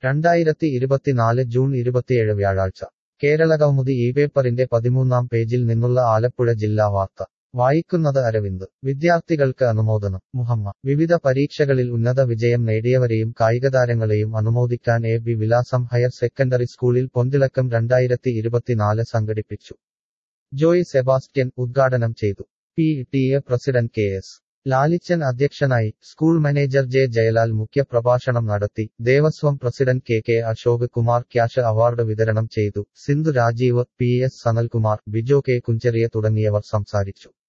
രണ്ടായിരത്തി ഇരുപത്തിനാല് ജൂൺ ഇരുപത്തിയേഴ് വ്യാഴാഴ്ച കേരളകൗമുദി ഈ പേപ്പറിന്റെ പതിമൂന്നാം പേജിൽ നിന്നുള്ള ആലപ്പുഴ ജില്ലാ വാർത്ത വായിക്കുന്നത് അരവിന്ദ് വിദ്യാർത്ഥികൾക്ക് അനുമോദനം മുഹമ്മ വിവിധ പരീക്ഷകളിൽ ഉന്നത വിജയം നേടിയവരെയും കായികതാരങ്ങളെയും അനുമോദിക്കാൻ A B Vilasam higher secondary സ്കൂളിൽ പൊന്തിളക്കം രണ്ടായിരത്തി ഇരുപത്തിനാല് സംഘടിപ്പിച്ചു ജോയ് സെബാസ്റ്റ്യൻ ഉദ്ഘാടനം ചെയ്തു P T A president K S Lalichan അധ്യക്ഷനായി സ്കൂൾ മാനേജർ ജെ ജയലാൽ മുഖ്യപ്രഭാഷണം നടത്തി Devaswom president K K Ashok Kumar cash award വിതരണം ചെയ്തു Sindhu Rajeev P S Sanalkumar Bijo K Kunjeria തുടങ്ങിയവർ സംസാരിച്ചു